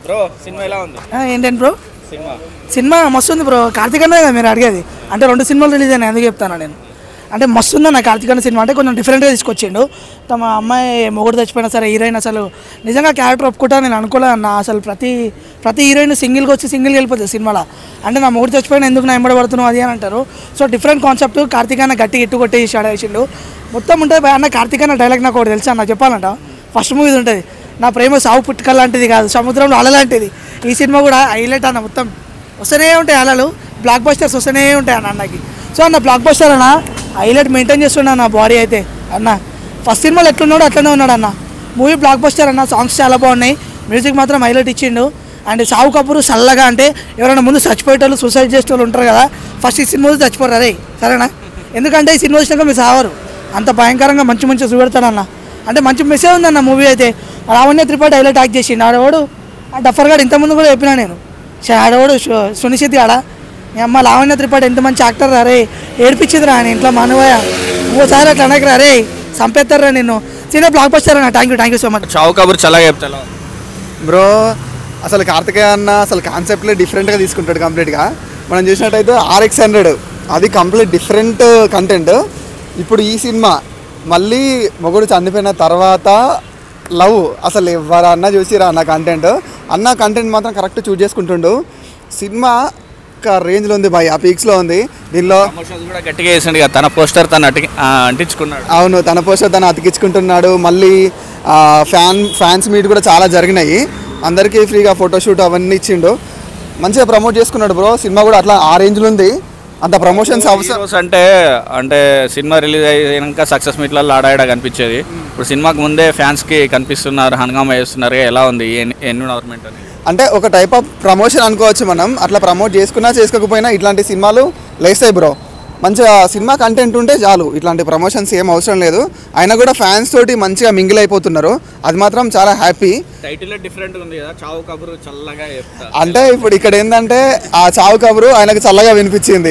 Bro cinema ఎలా ఉంది ఆ, ఏంటండి బ్రో సినిమా సినిమా మస్తు ఉంది బ్రో కార్తీక్ అన్న కదా మీరు అడిగేది అంటే రెండు సినిమాలు రిలీజ్ అయినాయి ఎందుకు చెప్తాను నేను అంటే మస్తు ఉందన్న కార్తీక్ అన్న సినిమా అంటే కొంచెం డిఫరెంట్గా తీసుకొచ్చిండు తమ అమ్మాయి మొగుడు చచ్చిపోయినా సరే హీరోయిన్ అసలు నిజంగా క్యారెక్టర్ ఒప్పుకుంటా నేను అనుకోలే అన్న అసలు ప్రతి ప్రతి హీరోయిన్ సింగిల్గా వచ్చి సింగిల్గా వెళ్ళిపోతుంది సినిమాలో అంటే నా మొగుడు చచ్చిపోయినా ఎందుకు నా ఎంబడి పడుతున్నావు అది అని అంటారు సో డిఫరెంట్ కాన్సెప్ట్ కార్తీక్ అన్న గట్టి ఇట్టు కొట్టి వేసిండు మొత్తం ఉంటుంది భయ అన్న కార్తీక్ అన్న డైలాగ్ నాకు ఒకటి తెలుసా నాకు చెప్పాలంట ఫస్ట్ మూవీ ఉంటుంది నా ప్రేమ సాగు పుట్టుక లాంటిది కాదు సముద్రంలో అల లాంటిది ఈ సినిమా కూడా హైలైట్ అన్న మొత్తం వస్తూనే ఉంటాయి అలలు బ్లాక్ బస్టర్స్ వస్తూనే ఉంటాయి అన్న అన్నకి సో అన్న బ్లాక్ బస్టర్ అన్న హైలైట్ మెయింటైన్ చేస్తుండ అన్న బాడీ అయితే అన్న ఫస్ట్ సినిమాలో ఎట్లున్నాడో అట్లనే ఉన్నాడు అన్న మూవీ బ్లాక్ బస్టర్ అన్న సాంగ్స్ చాలా బాగున్నాయి మ్యూజిక్ మాత్రం హైలైట్ ఇచ్చిండు అండ్ సావు కపూర్ చల్లగా అంటే ఎవరైనా ముందు చచ్చిపోయేటోళ్ళు సూసైడ్ చేసేటోళ్ళు ఉంటారు కదా ఫస్ట్ ఈ సినిమా చూసి చచ్చిపోరు అరే సరేనా ఎందుకంటే ఈ సినిమా వచ్చినాక మీరు సావరు అంత భయంకరంగా మంచి మంచి చూపెడతాడన్న అంటే మంచి మెసేజ్ ఉందన్న మూవీ అయితే లావణ్య త్రిపాఠి హైలైట్ యాక్ట్ చేసిండు ఆడవాడు ఆ డఫర్ గాడు ఇంతకుముందు కూడా చెప్పినా నేను ఛే, ఆడవాడు సు- సునిశ్చిత్ ఆడ మీ అమ్మ లావణ్య త్రిపాఠి ఎంత మంచి యాక్టర్ రా రే ఏడిపించింది రా ఆయన ఇంట్లో మనవయ్య ఇంకోసారి అట్లా అనకరా రే చంపేస్తారా నిన్ను సినిమా బ్లాక్ బస్టర్ అన్న thank you thank you so much చావు కబుర్ చల్లగా చెప్తా ఎలా ఉంది? బ్రో అసలు కార్తికేయ అన్న అసలు కాన్సెప్ట్లే డిఫరెంట్గా తీసుకుంటాడు కంప్లీట్గా మనం చూసినట్టయితే ఆర్ఎక్స్ హండ్రెడ్ అది కంప్లీట్ డిఫరెంట్ కంటెంట్ ఇప్పుడు ఈ సినిమా మళ్ళీ మొగుడు చనిపోయిన తర్వాత లవ్ అసలు ఎవరన్నా చూసిరా అన్న కంటెంట్ అన్న కంటెంట్ మాత్రం కరెక్ట్ చూజ్ చేసుకుంటుండు సినిమా ఒక రేంజ్లో ఉంది బాయ్ ఆ పీక్స్లో ఉంది దీనిలో ప్రమోషన్స్ కూడా గట్టిగా చేసిండు కదా తన పోస్టర్ తను అట్టి ఆ, అంటించుకున్నాడు అవును తన పోస్టర్ తను అతికించుకుంటున్నాడు మళ్ళీ ఆ, ఫ్యాన్ ఫ్యాన్స్ మీట్ కూడా చాలా జరిగినాయి అందరికీ ఫ్రీగా ఫోటోషూట్ అవన్నీ ఇచ్చిండు మంచిగా ప్రమోట్ చేసుకున్నాడు బ్రో సినిమా కూడా అట్లా ఆ రేంజ్లో ఉంది అంత ప్రమోషన్స్ అవసరం హీరోస్ అంటే అంటే సినిమా రిలీజ్ అయినాక సక్సెస్ మీట్లలో ఆడాడ కనిపించేది ఇప్పుడు సినిమాకి ముందే ఫ్యాన్స్ కి కనిపిస్తున్నారు హంగామా చేస్తున్నారు ఎలా ఉంది ఎన్విరాన్మెంట్ అని అంటే ఒక టైప్ ఆఫ్ ప్రమోషన్ అనుకోవచ్చు మనం అట్లా ప్రమోట్ చేసుకున్నా చేసుకోకపోయినా ఇట్లాంటి సినిమాలు లేస్తాయి బ్రో మంచిగా సినిమా కంటెంట్ ఉంటే చాలు ఇట్లాంటి ప్రమోషన్స్ ఏం అవసరం లేదు అయినా కూడా ఫ్యాన్స్ తోటి మంచిగా మింగిల్ అయిపోతున్నారు అది మాత్రం చాలా హ్యాపీ టైటిల్ డిఫరెంట్ ఉంది కదా చావు కబురు చల్లగా చెప్తా అంటే ఇప్పుడు ఇక్కడ ఏంటంటే ఆ చావు కబురు ఆయనకు చల్లగా వినిపించింది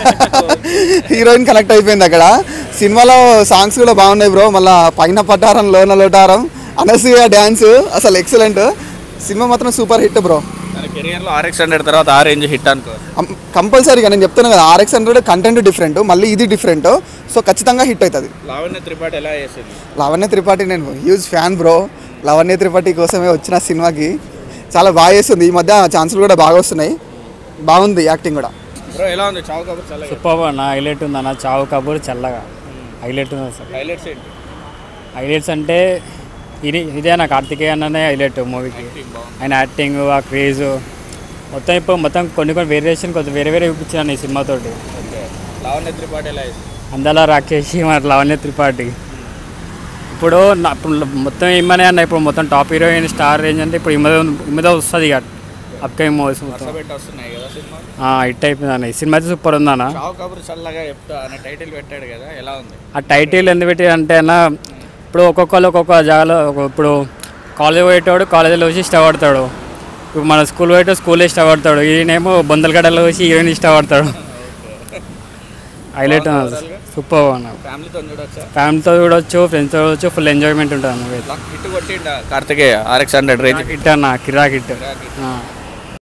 హీరోయిన్ కనెక్ట్ అయిపోయింది అక్కడ సినిమాలో సాంగ్స్ కూడా బాగున్నాయి బ్రో మళ్ళా పైన పట్టారం లోన లోటారం అనసూయ డ్యాన్స్ అసలు ఎక్సలెంట్ సినిమా మాత్రం సూపర్ హిట్ బ్రో తన కెరియర్ లో ఆర్ఎక్స్ హండ్రెడ్ తర్వాత ఆ రేంజ్ హిట్ అనుకో కంపల్సరీగా నేను చెప్తున్నా కదా ఆర్ఎక్స్ హండ్రెడ్ కంటెంట్ డిఫరెంట్ మళ్ళీ ఇది డిఫరెంట్ సో ఖచ్చితంగా హిట్ అవుతుంది లావణ్య త్రిపాఠి ఎలా చేసింది లావణ్య త్రిపాఠి నేను huge fan bro Lavanya Tripathi కోసమే వచ్చిన సినిమాకి చాలా బాగా చేస్తుంది ఈ మధ్య ఛాన్సులు కూడా బాగా వస్తున్నాయి బాగుంది యాక్టింగ్ కూడా బ్రో ఎలా ఉంది చావు కబుర్ చల్లగా సూపర్ అన్న హైలైట్ ఉంది అన్న చావు కబూర్ చల్లగా హైలైట్ ఉంది అసలు హైలైట్స్ ఏంటి హైలైట్స్ అంటే ఇది ఇదే నా కార్తికేయ అన్ననే హైలైట్ మూవీకి ఆయన యాక్టింగ్ ఆ క్రేజ్ మొత్తం ఇప్పుడు మొత్తం కొన్ని కొన్ని వేరియేషన్ కొంచెం వేరే వేరే చూపించాను ఈ సినిమాతోటి ఓకే లావణ్య త్రిపాఠి ఎలా చేసింది అందలా రాకేష్ మరి లవణ్య త్రిపాఠి ఇప్పుడు నా- ఇప్పుడు మొత్తం ఏమనే అన్న ఇప్పుడు మొత్తం టాప్ హీరోయిన్ స్టార్ రేంజ్ అంటే ఇప్పుడు ఇమ్మద ఇమ్మద వస్తుంది ఇక అప్కమింగ్ మూవీస్ మొత్తం పెట్టి వస్తున్నాయి కదా సినిమా హిట్ అయిపోయింది అన్న ఈ సినిమా అయితే సూపర్ ఉందన్న చావు కబుర్ చల్లగా చెప్తా అనే టైటిల్ పెట్టాడు కదా ఎలా ఉంది ఆ టైటిల్ ఎందుకు పెట్టి అంటే అన్న ఇప్పుడు ఒక్కొక్కరు ఒక్కొక్క జాగాలో ఒక- ఇప్పుడు కాలేజ్ పోయేటోడు కాలేజీలో వచ్చి ఇష్టపడతాడు ఇప్పుడు మన స్కూల్ పోయేటో స్కూల్లో ఇష్టపడతాడు ఈయనేమో బొందలగడ్డలో వచ్చి హీరోయిన్ ఇష్టపడతాడు హైలైట్ సూపర్ అన్న ఫ్యామిలీతో చూడొచ్చా ఫ్యామిలీతో చూడొచ్చు ఫ్రెండ్స్తో చూడొచ్చు ఫుల్ ఎంజాయ్మెంట్ ఉంటుంది అన్న హిట్ కొట్టిండ Kartikeya RX hundred range hit అన్న కిరాక్ హిట్